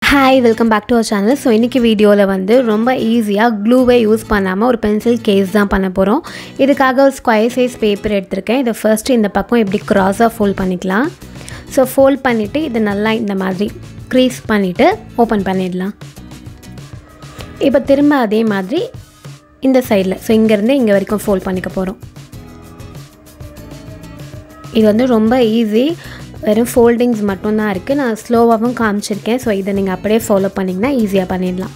hi welcome back to our channel so இன்றைக்கி வீடியோவில் வந்து ரொம்ப ஈஸியாக க்ளூவை யூஸ் பண்ணாமல் ஒரு பென்சில் கேஸ் தான் பண்ண போகிறோம் இதுக்காக ஒரு ஸ்கொயர் சைஸ் பேப்பர் எடுத்திருக்கேன் இதை ஃபர்ஸ்ட்டு இந்த பக்கம் இப்படி க்ராஸாக ஃபோல்ட் பண்ணிக்கலாம் ஸோ ஃபோல்ட் பண்ணிவிட்டு இது நல்லா இந்த மாதிரி க்ரீஸ் பண்ணிவிட்டு ஓப்பன் பண்ணிடலாம் இப்போ திரும்ப அதே மாதிரி இந்த சைடில் ஸோ இங்கேருந்து இங்கே வரைக்கும் ஃபோல்ட் பண்ணிக்க போகிறோம் இது வந்து ரொம்ப ஈஸி வெறும் ஃபோல்டிங்ஸ் மட்டும்தான் இருக்குது நான் ஸ்லோவாகவும் காமிச்சிருக்கேன் ஸோ இதை நீங்கள் அப்படியே ஃபாலோ பண்ணிங்கன்னா ஈஸியாக பண்ணிடலாம்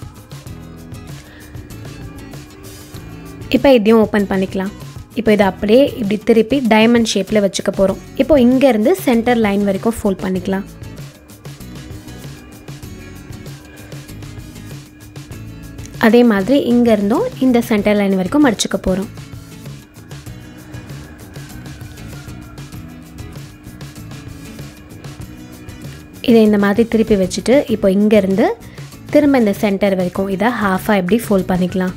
இப்போ இதையும் ஓப்பன் பண்ணிக்கலாம் இப்போ இதை அப்படியே இப்படி திருப்பி டைமண்ட் ஷேப்பில் வச்சுக்க போகிறோம் இப்போ இங்கேருந்து சென்டர் லைன் வரைக்கும் ஃபோல்ட் பண்ணிக்கலாம் அதே மாதிரி இங்கேருந்தும் இந்த சென்டர் லைன் வரைக்கும் மடிச்சுக்க போகிறோம் இதை இந்த மாதிரி திருப்பி வச்சுட்டு இப்போ இங்கேருந்து திரும்ப இந்த சென்டர் வரைக்கும் இதை ஹாஃபாக எப்படி ஃபோல்ட் பண்ணிக்கலாம்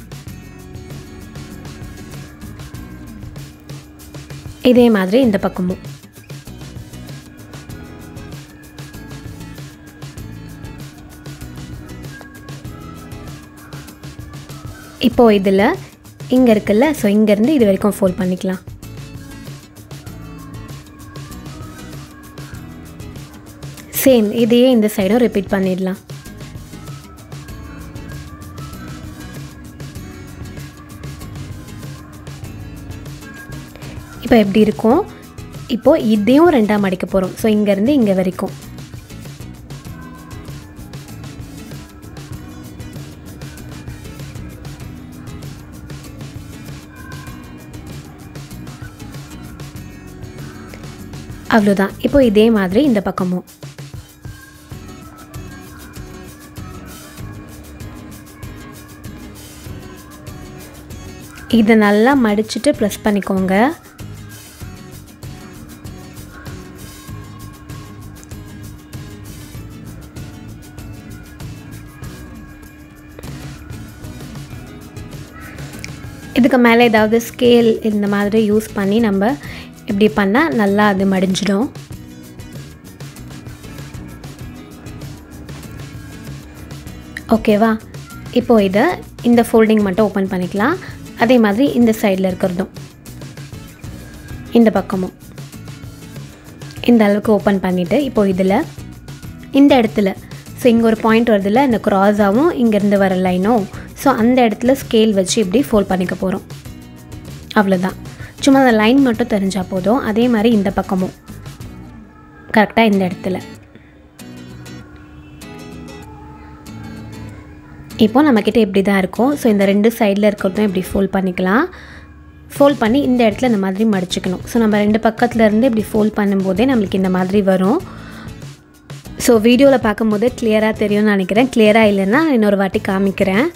இதே மாதிரி இந்த பக்கமும் இப்போது இதில் இங்கே இருக்குல்ல ஸோ இங்கேருந்து இது வரைக்கும் ஃபோல்ட் பண்ணிக்கலாம் சேம் இதையே இந்த சைடும் ரிப்பீட் பண்ணிடலாம் இப்போ எப்படி இருக்கும் இப்போது இதையும் ரெண்டாக மடிக்க போகிறோம் ஸோ இங்கேருந்து இங்கே வரைக்கும் அவ்வளோதான் இப்போ இதே மாதிரி இந்த பக்கமும் இதை நல்லா மடிச்சுட்டு ப்ரெஸ் பண்ணிக்கோங்க இதுக்கு மேலே ஏதாவது ஸ்கேல் இந்த மாதிரி யூஸ் பண்ணி நம்ம இப்படி பண்ணால் நல்லா அது மடிஞ்சிடும் ஓகேவா இப்போது இதை இந்த ஃபோல்டிங் மட்டும் ஓப்பன் பண்ணிக்கலாம் அதே மாதிரி இந்த சைடில் இருக்கிறதும் இந்த பக்கமும் இந்த அளவுக்கு ஓப்பன் பண்ணிவிட்டு இப்போது இதில் இந்த இடத்துல ஸோ இங்கே ஒரு பாயிண்ட் வருதுல இந்த க்ராஸாகவும் இங்கேருந்து வர லைனும் ஸோ அந்த இடத்துல ஸ்கேல் வச்சு இப்படி ஃபோல்ட் பண்ணிக்க போகிறோம் அவ்வளோதான் சும்மா அந்த லைன் மட்டும் தெரிஞ்சால் போதும் அதே மாதிரி இந்த பக்கமும் கரெக்டாக இந்த இடத்துல இப்போ நம்மக்கிட்ட இப்படி தான் இருக்கும் ஸோ இந்த ரெண்டு சைடில் இருக்கிறதும் இப்படி ஃபோல்ட் பண்ணிக்கலாம் ஃபோல்ட் பண்ணி இந்த இடத்துல இந்த மாதிரி மடிச்சுக்கணும் ஸோ நம்ம ரெண்டு பக்கத்தில் இருந்து இப்படி ஃபோல்ட் பண்ணும்போதே நம்மளுக்கு இந்த மாதிரி வரும் ஸோ வீடியோவில் பார்க்கும்போது கிளியராக தெரியும்னு நினைக்கிறேன் கிளியராக இல்லைன்னா இன்னொரு வாட்டி காமிக்கிறேன்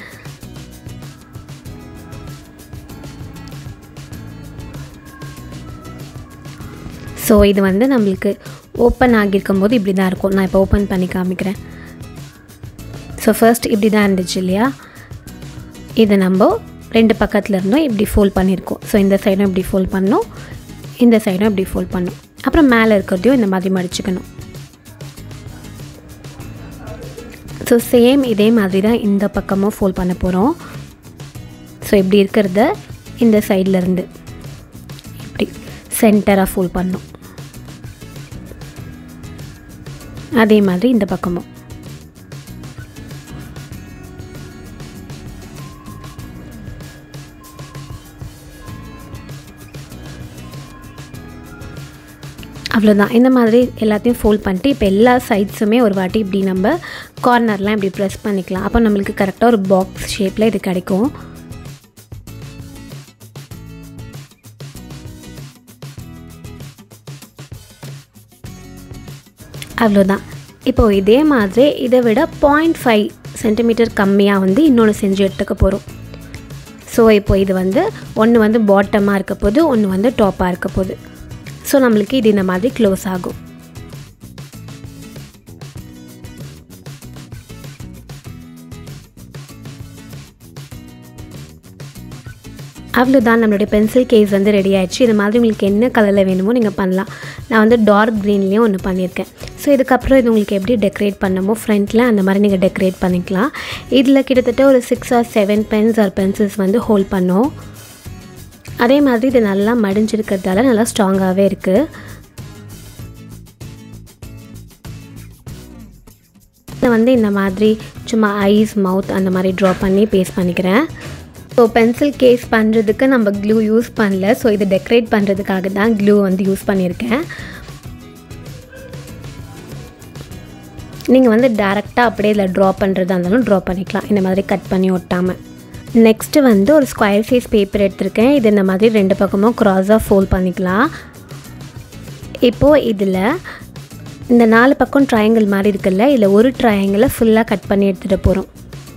ஸோ இது வந்து நம்மளுக்கு ஓப்பன் ஆகியிருக்கும் போது இப்படி தான் இருக்கும் நான் இப்போ ஓப்பன் பண்ணி காமிக்கிறேன் ஸோ ஃபர்ஸ்ட் இப்படி தான் இருந்துச்சு இல்லையா இதை நம்ம ரெண்டு பக்கத்தில் இருந்தும் இப்படி ஃபோல்ட் பண்ணியிருக்கோம் ஸோ இந்த சைடும் இப்படி ஃபோல்ட் பண்ணணும் இந்த சைடும் இப்படி ஃபோல்ட் பண்ணணும் அப்புறம் மேலே இருக்கிறதையும் இந்த மாதிரி மடிச்சுக்கணும் ஸோ சேம் இதே மாதிரி தான் இந்த பக்கமும் ஃபோல்ட் பண்ண போகிறோம் ஸோ இப்படி இருக்கிறத இந்த சைட்லேருந்து இப்படி சென்டராக ஃபோல்ட் பண்ணணும் அதே மாதிரி இந்த பக்கமும் அவ்வளோதான் இந்த மாதிரி எல்லாத்தையும் ஃபோல்ட் பண்ணிட்டு இப்போ எல்லா சைட்ஸுமே ஒரு வாட்டி இப்படி நம்ம கார்னர்லாம் இப்படி ப்ரெஸ் பண்ணிக்கலாம் அப்போ நம்மளுக்கு கரெக்டாக ஒரு பாக்ஸ் ஷேப்பில் இது கிடைக்கும் அவ்வளோதான் இப்போது இதே மாதிரி இதை விட பாயிண்ட் ஃபைவ் சென்டிமீட்டர் கம்மியாக வந்து இன்னொன்று செஞ்சு எடுத்துக்க போகிறோம் ஸோ இப்போ இது வந்து ஒன்று வந்து பாட்டமாக இருக்க போது ஒன்று வந்து டாப்பாக இருக்க போகுது ஸோ நம்மளுக்கு இது இந்த மாதிரி க்ளோஸ் ஆகும் அவ்வளோதான் நம்மளுடைய பென்சில் கேஸ் வந்து ரெடி ஆயிடுச்சு இது மாதிரி உங்களுக்கு என்ன கலரில் வேணுமோ நீங்கள் பண்ணலாம் நான் வந்து டார்க் க்ரீன்லேயும் ஒன்று பண்ணியிருக்கேன் ஸோ இதுக்கப்புறம் இது உங்களுக்கு எப்படி டெக்கரேட் பண்ணமோ ஃப்ரண்ட்டில் அந்த மாதிரி நீங்கள் டெக்கரேட் பண்ணிக்கலாம் இதில் கிட்டத்தட்ட ஒரு six or seven pens or pencils வந்து ஹோல்ட் பண்ணோம் அதே மாதிரி இது நல்லா மடிஞ்சிருக்கிறதால நல்லா ஸ்ட்ராங்காகவே இருக்குது இதை வந்து இந்த மாதிரி சும்மா ஐஸ் மவுத் அந்த மாதிரி ட்ரா பண்ணி பேஸ்ட் பண்ணிக்கிறேன் ஸோ பென்சில் கேஸ் பண்ணுறதுக்கு நம்ம க்ளூ யூஸ் பண்ணல ஸோ இது டெக்கரேட் பண்ணுறதுக்காக தான் க்ளூ வந்து யூஸ் பண்ணியிருக்கேன் நீங்கள் வந்து டேரெக்டாக அப்படியே இதில் ட்ரா பண்ணுறதா இருந்தாலும் ட்ரா பண்ணிக்கலாம் இந்த மாதிரி கட் பண்ணி ஒட்டாமல் நெக்ஸ்ட்டு வந்து ஒரு ஸ்கொயர் சைஸ் பேப்பர் எடுத்திருக்கேன் இது இந்த மாதிரி ரெண்டு பக்கமும் க்ராஸாக ஃபோல்ட் பண்ணிக்கலாம் இப்போது இதில் இந்த நாலு பக்கம் ட்ரையாங்கிள் மாதிரி இருக்குல்ல இதில் ஒரு ட்ரையாங்கிளை ஃபுல்லாக கட் பண்ணி எடுத்துகிட்டு போகிறோம்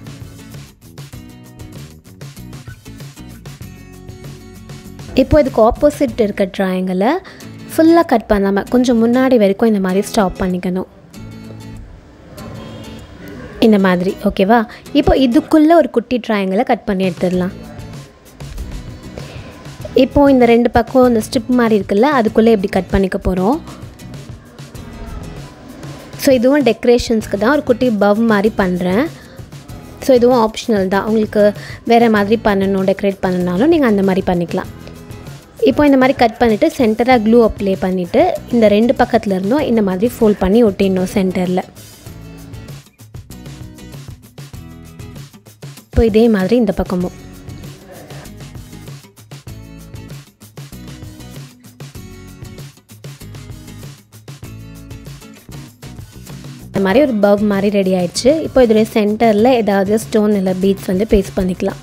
இப்போ இதுக்கு ஆப்போசிட் இருக்க ட்ரையாங்கிளை ஃபுல்லாக கட் பண்ணாமல் கொஞ்சம் முன்னாடி வரைக்கும் இந்த மாதிரி ஸ்டாப் பண்ணிக்கணும் இந்த மாதிரி ஓகேவா இப்போ இதுக்குள்ளே ஒரு குட்டி ட்ரையாங்கிளை கட் பண்ணி எடுத்துடலாம் இப்போது இந்த ரெண்டு பக்கம் இந்த ஸ்ட்ரிப் மாதிரி இருக்குல்ல அதுக்குள்ளே எப்படி கட் பண்ணிக்க போகிறோம் ஸோ இதுவும் டெக்கரேஷன்ஸ்க்கு தான் ஒரு குட்டி பவ் மாதிரி பண்ணுறேன் ஸோ இதுவும் ஆப்ஷனல் தான் உங்களுக்கு வேறு மாதிரி பண்ணணும் டெக்கரேட் பண்ணனாலும் நீங்கள் அந்த மாதிரி பண்ணிக்கலாம் இப்போ இந்த மாதிரி கட் பண்ணிவிட்டு சென்டராக க்ளூ அப்ளை பண்ணிவிட்டு இந்த ரெண்டு பக்கத்தில் இருந்தும் இந்த மாதிரி ஃபோல்ட் பண்ணி ஒட்டிடணும் சென்டரில் இப்போ இதே மாதிரி இந்த பக்கமும் இந்த மாதிரி ஒரு பவ் மாதிரி ரெடி ஆயிடுச்சு இப்போ இதோடைய சென்டரில் ஏதாவது ஸ்டோன் இல்லை பீட்ஸ் வந்து பேஸ்ட் பண்ணிக்கலாம்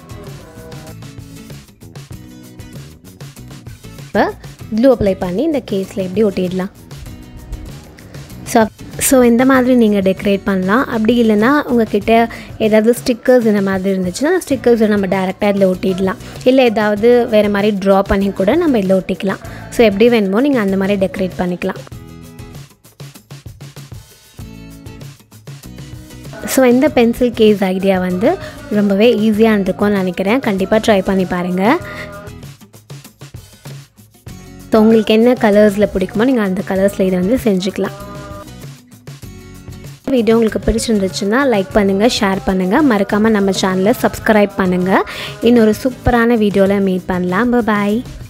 இப்போ க்ளூ அப்ளை பண்ணி இந்த கேஸில் எப்படி ஒட்டிடலாம் ஸோ ஸோ இந்த மாதிரி நீங்கள் டெக்கரேட் பண்ணலாம் அப்படி இல்லைன்னா உங்ககிட்ட ஏதாவது ஸ்டிக்கர்ஸ் இந்த மாதிரி இருந்துச்சுன்னா ஸ்டிக்கர்ஸை நம்ம டேரெக்டாக இதில் ஒட்டிடலாம் இல்லை ஏதாவது வேறு மாதிரி ட்ரா பண்ணி கூட நம்ம இதில் ஒட்டிக்கலாம் ஸோ எப்படி வேணுமோ நீங்கள் அந்த மாதிரி டெக்கரேட் பண்ணிக்கலாம் ஸோ இந்த பென்சில் கேஸ் ஐடியா வந்து ரொம்பவே ஈஸியாக இருந்திருக்கும்னு நினைக்கிறேன் கண்டிப்பாக ட்ரை பண்ணி பாருங்கள் ஸோ உங்களுக்கு என்ன கலர்ஸில் பிடிக்குமோ நீங்கள் அந்த கலர்ஸில் இதை வந்து செஞ்சுக்கலாம் வீடியோ உங்களுக்கு பிடிச்சிருந்துச்சுன்னா லைக் பண்ணுங்கள் ஷேர் பண்ணுங்கள் மறக்காமல் நம்ம சேனலை சப்ஸ்கிரைப் பண்ணுங்கள் இன்னொரு சூப்பரான வீடியோவில் மீட் பண்ணலாம் பாய்